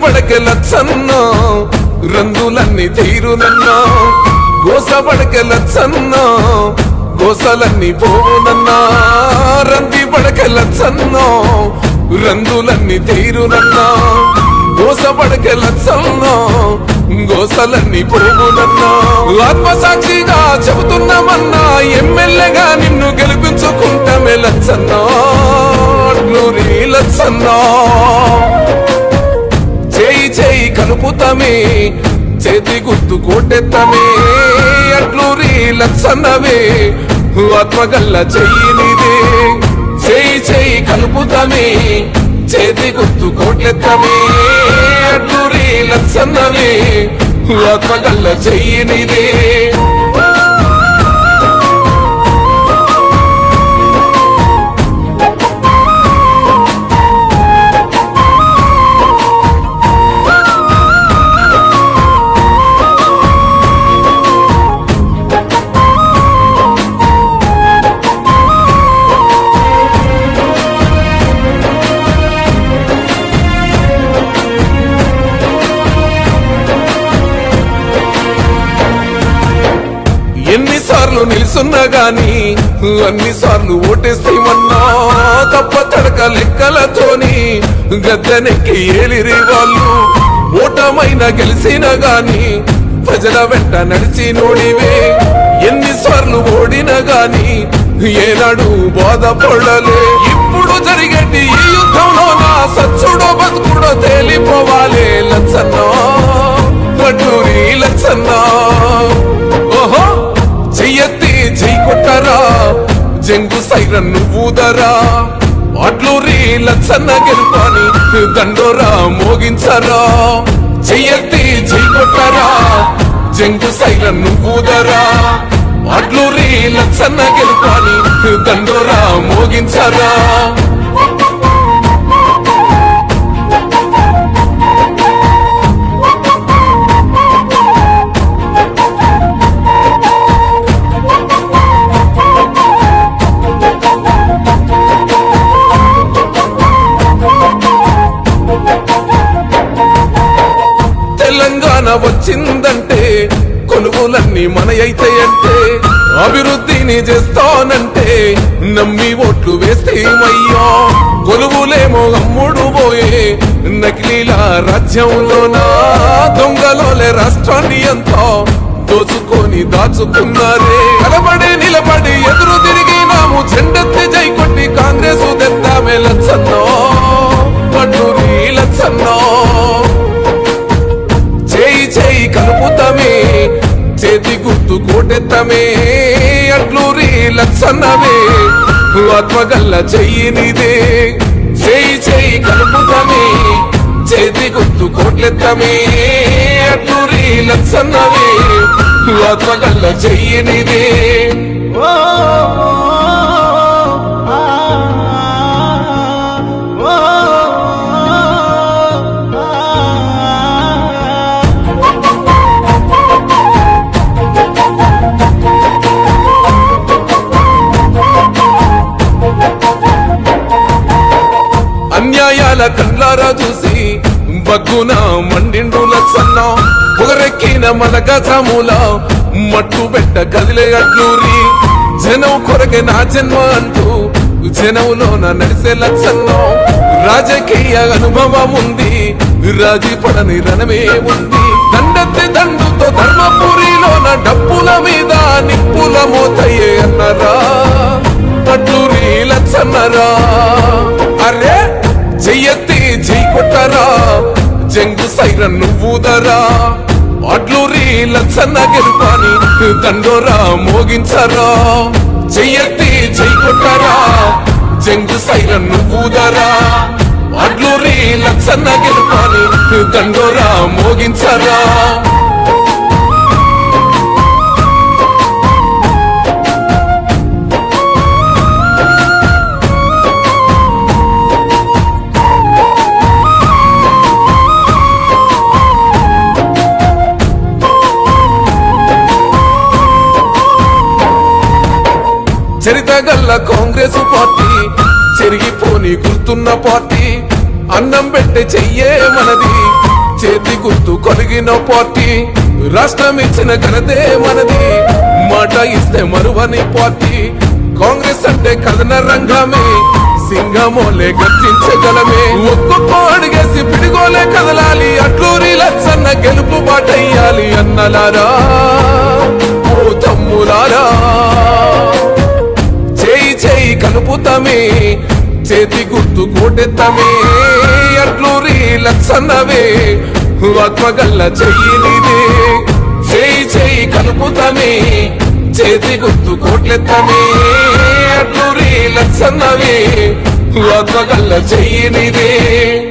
పడకె లచ్చన్నో రంగులన్నీ తీరునన్నా గోస పడకె లచ్చన్నో గోసలన్నీ పోవునన్నా రంది పడకె లచ్చన్నో రంగులన్నీ తీరునన్నా గోస పడకె లచ్చన్నో గోసలన్నీ పోవునన్నా ఆత్మసాక్షిగా చెబుతున్నామన్నా ఎమ్మెల్యేగా నిన్ను గెలిపించుకుంటామే లచ్చన్నా అట్లూరి లచ్చన్నా చేయి చేయి కలుపుతమే చేతి గుర్తు కోటెత్తమే అట్లూరి లచ్చన్నవే ఆత్మగల్ల చెయ్యి నీదే చేయి చేయి కలుపుతమే చేతి గుర్తు కోటెత్తమే అట్లూరి లచ్చన్నవే ఆత్మగల్ల చెయ్యి నీదే ఎన్నిసార్లు నిలుసున్నా గాని అన్నిసార్లు ఓటేస్తేమన్నా తప్ప తడక లెక్కలతోని గద్దెనెక్కి ఏలిరి వాళ్ళు ఓటమైన గెలిచిన గాని ప్రజల వెంట నడిచి నోడివే ఎన్నిసార్లు ఓడినా గాని ఏనాడు బాధపడలే ఇప్పుడు జరిగేటి ఈ యుద్ధంలో నా సచ్చుడో బతుకుడో తేలిపోవాలే లచ్చన్నా పట్టూరి లచ్చన్నా ఓహో చెయ్యెత్తి చెయ్యి కొట్టరా జంగు సైరన్ ఊదరా అట్లూరి లచ్చన్న గెలుపాని దండోరా మోగించరా చెయ్యెత్తి చెయ్యి కొట్టరా జంగు సైరన్ ఊదరా అట్లూరి లచ్చన్న గెలుపాని దండోరా మోగించరా తెలంగాణ వచ్చిందంటే కొనుగోలన్నీ మన అయితాయంటే అభివృద్ధిని చేస్తానంటే నమ్మి ఓట్లు వేస్తేమయ్యో కొలువులేమో అమ్ముడు పోయే నకిలీల రాజ్యంలోన దొంగలోలే రాష్ట్రాన్ని ఎంతో దోచుకొని దాచుకున్నారే కలబడి నిలబడి ఎదురు తిరిగినాము చెండెత్తి జై కొట్టి కాంగ్రెస్ తెద్దామే లచ్చన్నో పట్టూరి లచ్చన్నో చేయి చేయి కలుపుతమే చేతి గుర్తు కోటెత్తమే అట్లూరి లచ్చన్నవే ఆత్మగల్ల చెయ్యి నీదే చేయి చేయి కలుపుతమే చేతి గుర్తు కోట్లెత్తమే అట్లూరి లచ్చన్నవే ఆత్మగల్ల చెయ్యి నీదే అన్యాయాల కళ్ళారా చూసి బగ్గున మండిండు లచ్చన్న పొగరెక్కిన మన గజముల మట్టు పెట్ట కదిలే అట్లూరి జనం కొరకే నా జన్మ అంటూ జనంలోన నడిసే లచ్చన్న రాజకీయ అనుభవం ఉంది రాజీ పడని రణమే ఉంది దండెత్తి దండుతో ధర్మపురిలోన డప్పుల మీద నిప్పుల మోతయ్యే అన్నరా అట్లూరి లచ్చన్నరా అరే చెయ్యెత్తి చెయ్యి కొట్టరా జంగు సైరన్ ఊదరా అట్లూరి లచ్చన్న గెలుపాని దండోరా మోగించరా చెయ్యెత్తి చెయ్యి కొట్టరా జంగు సైరన్ ఊదరా అట్లూరి లచ్చన్న గెలుపాని దండోరా మోగించరా చరితగల్ల కాంగ్రెస్ పార్టీ చెరిగిపోని గుర్తున్న పార్టీ అన్నం పెట్టే చెయ్యే మనది చేతి గుర్తు కొలిగిన పార్టీ రాష్ట్రం ఇచ్చిన ఘనతే మనది మాట ఇస్తే మరువని పార్టీ కాంగ్రెస్ అంటే కథన రంగమే సింగమోలే గర్జించగలమే ఒక్కొక్క అడుగేసి పిడిగోలే కదలాలి అట్లూరి లచ్చన్న గెలుపు బాటయ్యాలి అన్నలారా ఓ తమ్ములారా చేయి చేయి కలుపుతమే చేతి గుర్తు కోటెత్తమే అట్లూరి లచ్చన్నవే ఆత్మగల్ల చెయ్యి నీదే చేయి చేయి కలుపుతమే చేతి గుర్తు కోట్లెత్తమే అట్లూరి లచ్చన్నవే ఆత్మగల్ల చెయ్యి నీదే